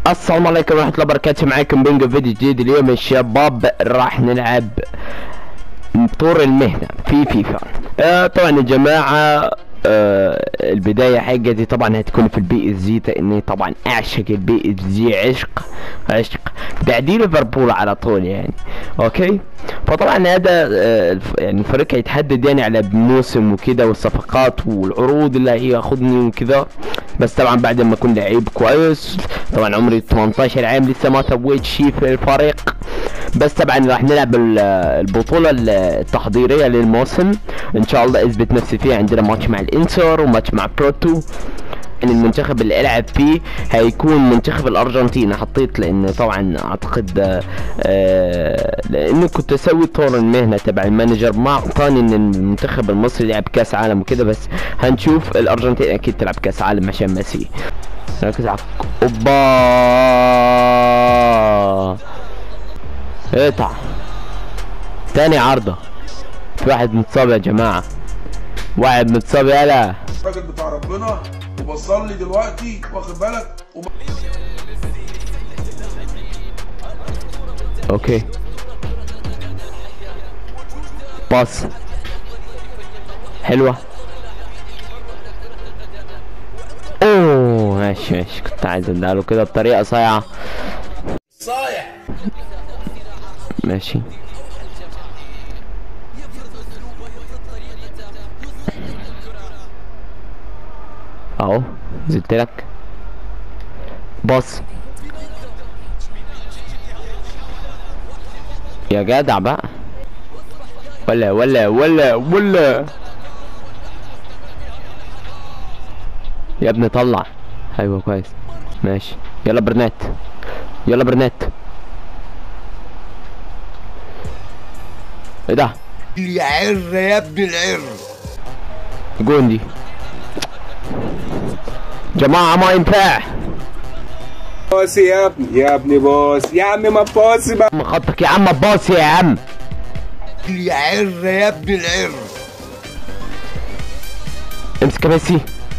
السلام عليكم ورحمة الله وبركاته معاكم بينجو فيديو جديد اليوم يا شباب راح نلعب طور المهنة في فيفا آه طبعا يا جماعة آه البداية حقتي طبعا هتكون في البي اس جي لاني طبعا اعشق البي اس جي عشق عشق بعدين ليفربول على طول يعني اوكي فطبعا هذا آه الف- يعني الفريق هيتحدد يعني على موسم وكده والصفقات والعروض اللي هياخدني وكده بس طبعا بعد ما اكون لعيب كويس طبعا عمري 18 عام لسه ما سويت شيء في الفريق بس طبعا راح نلعب ال- البطولة التحضيرية للموسم ان شاء الله اثبت نفسي فيه عندنا ماتش مع الانتر وماتش مع بروتو ان المنتخب اللي العب فيه هيكون منتخب الارجنتين حطيت لان طبعا اعتقد آه، آه لانه كنت اسوي طور المهنه تبع المانجر ما اعطاني ان المنتخب المصري لعب كاس عالم وكده بس هنشوف الارجنتين اكيد تلعب كاس عالم عشان ميسي ركز على اوبا اقطع تاني عرضة في واحد متصاب يا جماعة واحد متصاب يلا الراجل بتاع ربنا وبصلي دلوقتي واخد بالك وب... اوكي باص حلوة اوه ماشي ماشي كنت عايز اديها كده بطريقة صايعة صايع ماشي اهو زدت لك باص يا جدع بقى ولا ولا ولا ولا يا ابني طلع ايوه كويس ماشي يلا برنات يلا برنات ايه ده يا عر يا ابن العر جون دي جماعة ما ينفع باص يا ابني يا ابني باص يا عم ما باص بقى من خطك يا عم باص يا عم يا عر يا ابن العر امسك يا ميسي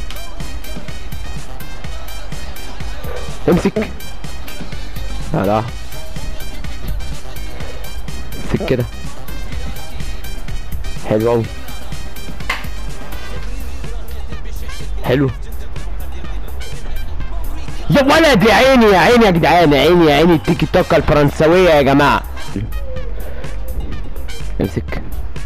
امسك لا لا امسك كده حلو اوي حلو يا ولد يا عيني يا عيني يا جدعان يا عيني يا عيني التيكي توكا الفرنسوية يا جماعة امسك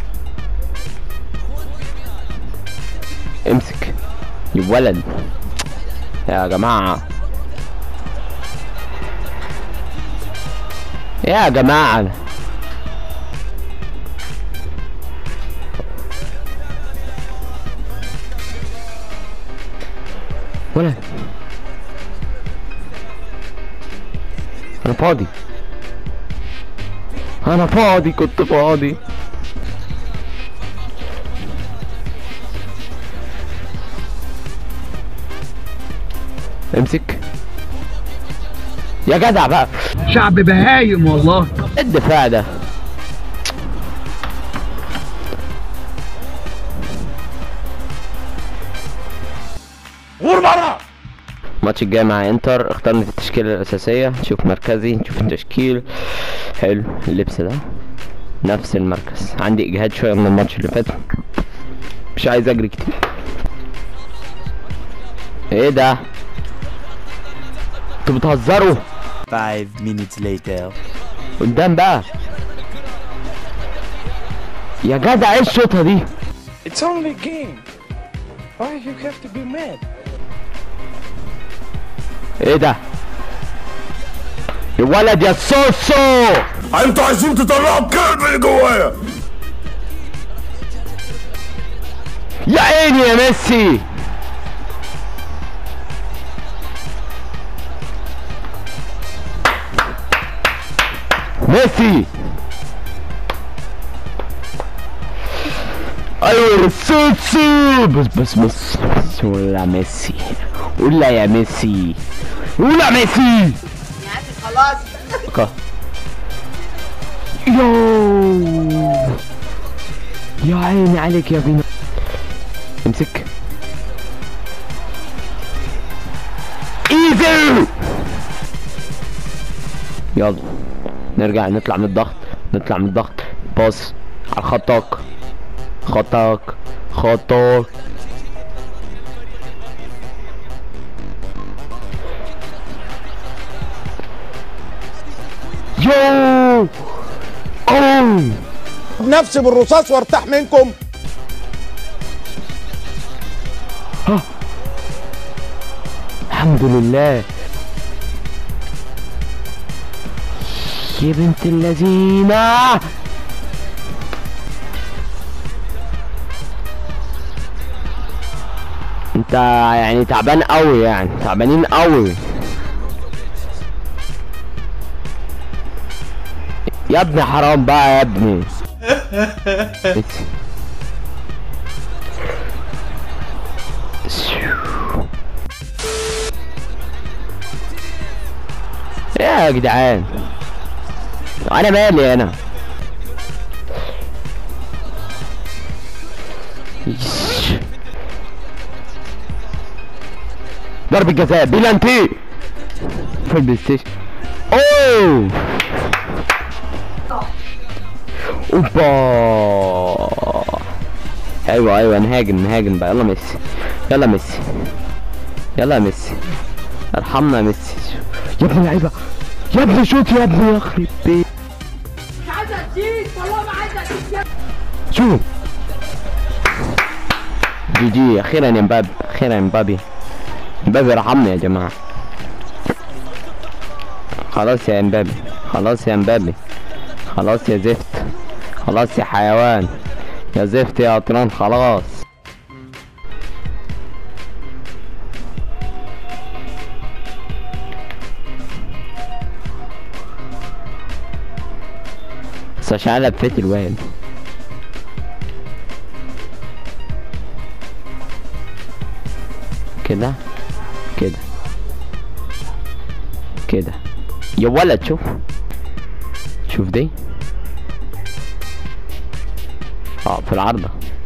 امسك يا ولد يا جماعة يا جماعة ولد انا فاضي انا فاضي كنت فاضي امسك يا جدع بقى شعب بهايم والله إيه الدفاع ده غور بره الماتش الجاي مع انتر اخترنا التشكيلة الأساسية نشوف مركزي نشوف التشكيل حلو اللبس ده نفس المركز عندي إجهاد شوية من الماتش اللي فات مش عايز أجري كتير ايه ده انتوا بتهزروا Five minutes later. قدام بقى يا جدع ايه الشوطة دي It's only a game. Why you have to be mad? ايه ده يا ولد يا سوسو انتوا عايزين تطلعوا الكلب اللي جوايا يا عيني يا ميسي ميسي ايوه سوسو بس بس بس بس ولا ميسي ولا يا ميسي ولا ميسي خلاص يو يا عيني عليك يا فينا امسك ايزي يلا نرجع نطلع من الضغط نطلع من الضغط باص على خطك خطك خطك يو اوه نفسي بالرصاص وارتاح منكم الحمد لله يا بنت اللذينة انت يعني تعبان قوي يعني تعبانين قوي يا ابني حرام بقى يا ابني يا جدعان انا مالي انا يش. ضربة جزاء بلانتي في البلاي ستيشن اوه اوبا ايوه ايوه نهاجم نهاجم بقى يلا ميسي يلا ميسي يلا يا ميسي ارحمنا يا ميسي يا ابن اللعيبه يا ابني شوت يا ابني يخرب بيت مش عايزه اديك والله ما عايزه اديك يا شوف جي جي اخيرا يا مبابي اخيرا يا مبابي مبابي رحمني يا جماعه خلاص يا مبابي خلاص يا مبابي خلاص يا زفت خلاص يا حيوان يا زفت يا قطران خلاص بس عشان انا لفيت الواد كده كده كده يا ولد شوف شوف دي اه في العارضة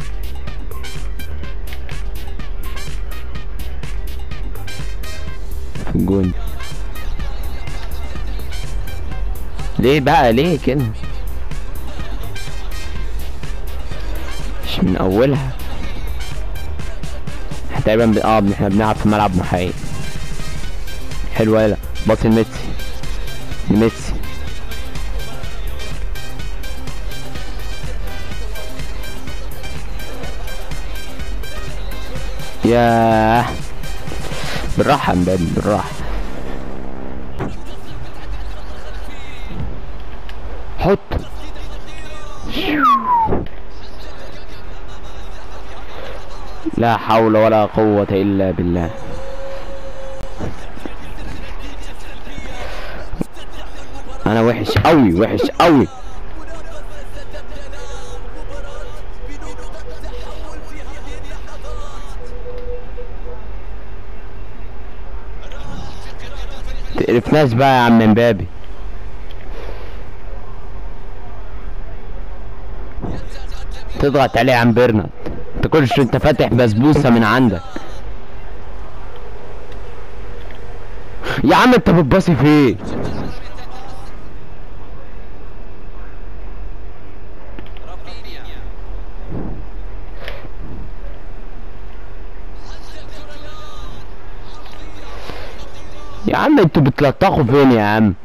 في الجون ليه بقى ليه كده مش من اولها احنا تقريبا ب... اه احنا بنلعب في ملعب محايد حلوة يلا باص لميسي لميسي ياه بالراحة يا مبابي بالراحة حط لا حول ولا قوة إلا بالله أنا وحش أوي وحش أوي تقرفناش بقى يا عم مبابي تضغط عليه يا عم بيرنارد انت كل شويه انت فاتح بسبوسه من عندك يا عم انت بتباصي فين يا عم انتوا بتلطخوا فين يا عم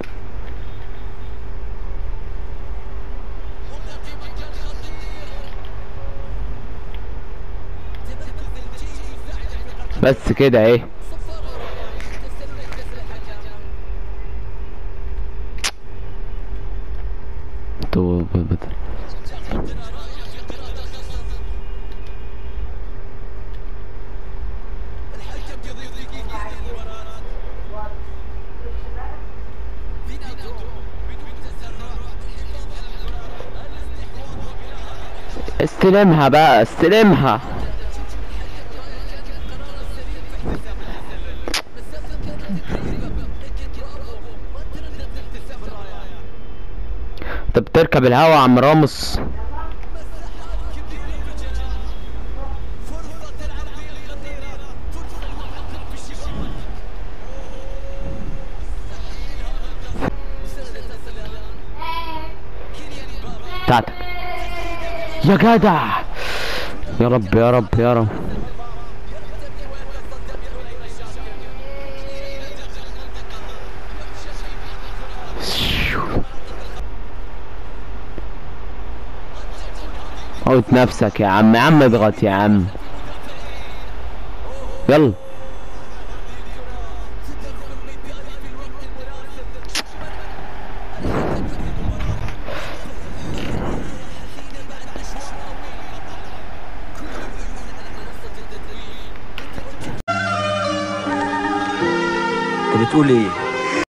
بس كده ايه انتوا ب- بت- استلمها بقى استلمها انت بتركب الهوا يا عم راموس يا جدع يا رب يا رب يا رب موت نفسك يا عم يا عم اضغط يا عم يلا انت بتقول ايه